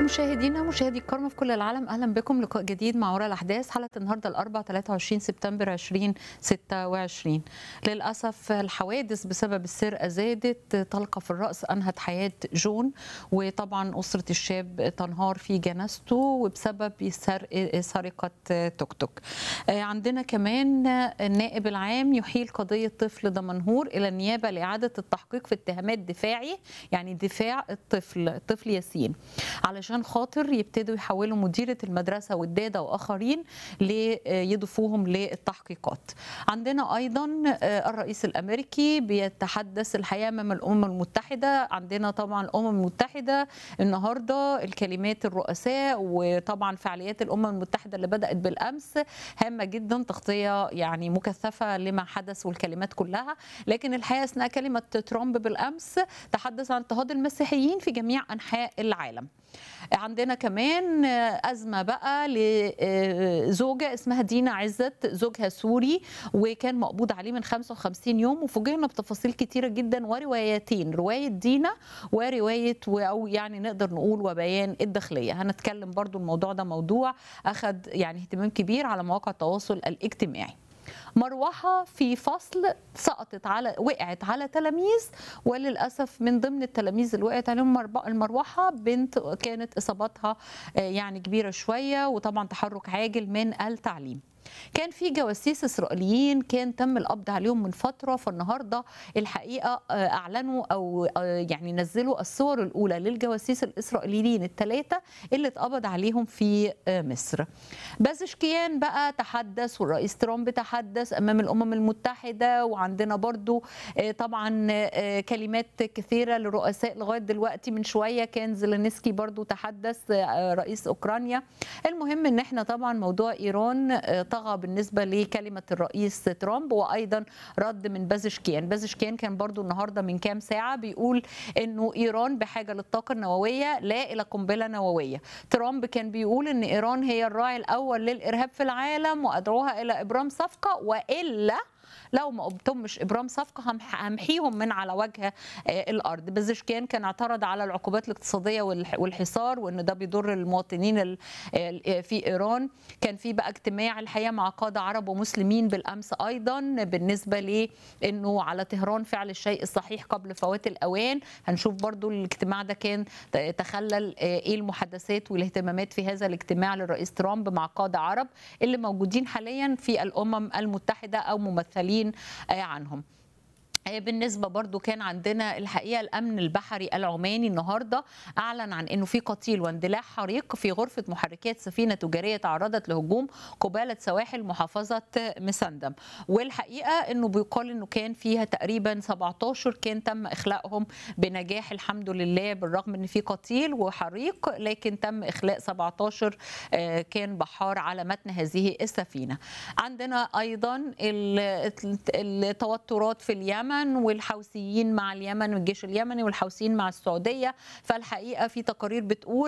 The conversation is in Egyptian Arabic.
مشاهدينا مشاهدي الكرام في كل العالم اهلا بكم لقاء جديد مع وراء الاحداث حلقه النهارده الاربعاء 23 سبتمبر 2026 للاسف الحوادث بسبب السرقه زادت طلقه في الراس انهت حياه جون وطبعا اسره الشاب تنهار في جنازته وبسبب سرق سرقه توك توك عندنا كمان النائب العام يحيل قضيه طفل دمنهور الى النيابه لاعاده التحقيق في اتهامات دفاعي يعني دفاع الطفل الطفل ياسين علشان خاطر يبتدوا يحولوا مديرة المدرسة والدادة وآخرين ليضيفوهم للتحقيقات عندنا أيضا الرئيس الأمريكي بيتحدث الحقيقة أمام الأمم المتحدة عندنا طبعا الأمم المتحدة النهاردة الكلمات الرؤساء وطبعا فعاليات الأمم المتحدة اللي بدأت بالأمس هامة جدا تغطية يعني مكثفة لما حدث والكلمات كلها لكن الحقيقة أثناء كلمة ترامب بالأمس تحدث عن اضطهاد المسيحيين في جميع أنحاء العالم عندنا كمان أزمة بقى لزوجة اسمها دينا عزت زوجها سوري وكان مقبوض عليه من 55 يوم وفوجئنا بتفاصيل كتيرة جدا وروايتين رواية دينا ورواية أو يعني نقدر نقول وبيان الداخلية هنتكلم برضو الموضوع ده موضوع أخذ يعني اهتمام كبير على مواقع التواصل الاجتماعي مروحه في فصل سقطت على وقعت على تلاميذ وللاسف من ضمن التلاميذ اللي وقعت عليهم المروحه بنت كانت اصابتها يعني كبيره شويه وطبعا تحرك عاجل من التعليم كان في جواسيس اسرائيليين كان تم القبض عليهم من فتره فالنهارده الحقيقه اعلنوا او يعني نزلوا الصور الاولى للجواسيس الاسرائيليين الثلاثه اللي اتقبض عليهم في مصر. بازشكيان بقى تحدث والرئيس ترامب تحدث امام الامم المتحده وعندنا برضو طبعا كلمات كثيره للرؤساء لغايه دلوقتي من شويه كان زيلينسكي برضو تحدث رئيس اوكرانيا. المهم ان احنا طبعا موضوع ايران طغى بالنسبه لكلمه الرئيس ترامب وايضا رد من بازشكيان بازشكيان كان برضو النهارده من كام ساعه بيقول انه ايران بحاجه للطاقه النوويه لا الى قنبله نوويه ترامب كان بيقول ان ايران هي الراعي الاول للارهاب في العالم وادعوها الى ابرام صفقه والا لو ما تمش ابرام صفقه همحيهم من على وجه الارض بزشكيان كان اعترض على العقوبات الاقتصاديه والحصار وان ده بيضر المواطنين في ايران كان في بقى اجتماع الحقيقه مع قاده عرب ومسلمين بالامس ايضا بالنسبه لانه على طهران فعل الشيء الصحيح قبل فوات الاوان هنشوف برضو الاجتماع ده كان تخلل ايه المحادثات والاهتمامات في هذا الاجتماع للرئيس ترامب مع قاده عرب اللي موجودين حاليا في الامم المتحده او ممثلين عنهم بالنسبة برضو كان عندنا الحقيقة الأمن البحري العماني النهاردة أعلن عن أنه في قتيل واندلاع حريق في غرفة محركات سفينة تجارية تعرضت لهجوم قبالة سواحل محافظة مسندم والحقيقة أنه بيقال أنه كان فيها تقريبا 17 كان تم إخلاءهم بنجاح الحمد لله بالرغم أن في قتيل وحريق لكن تم إخلاء 17 كان بحار على متن هذه السفينة عندنا أيضا التوترات في اليمن اليمن والحوثيين مع اليمن والجيش اليمني والحوثيين مع السعوديه فالحقيقه في تقارير بتقول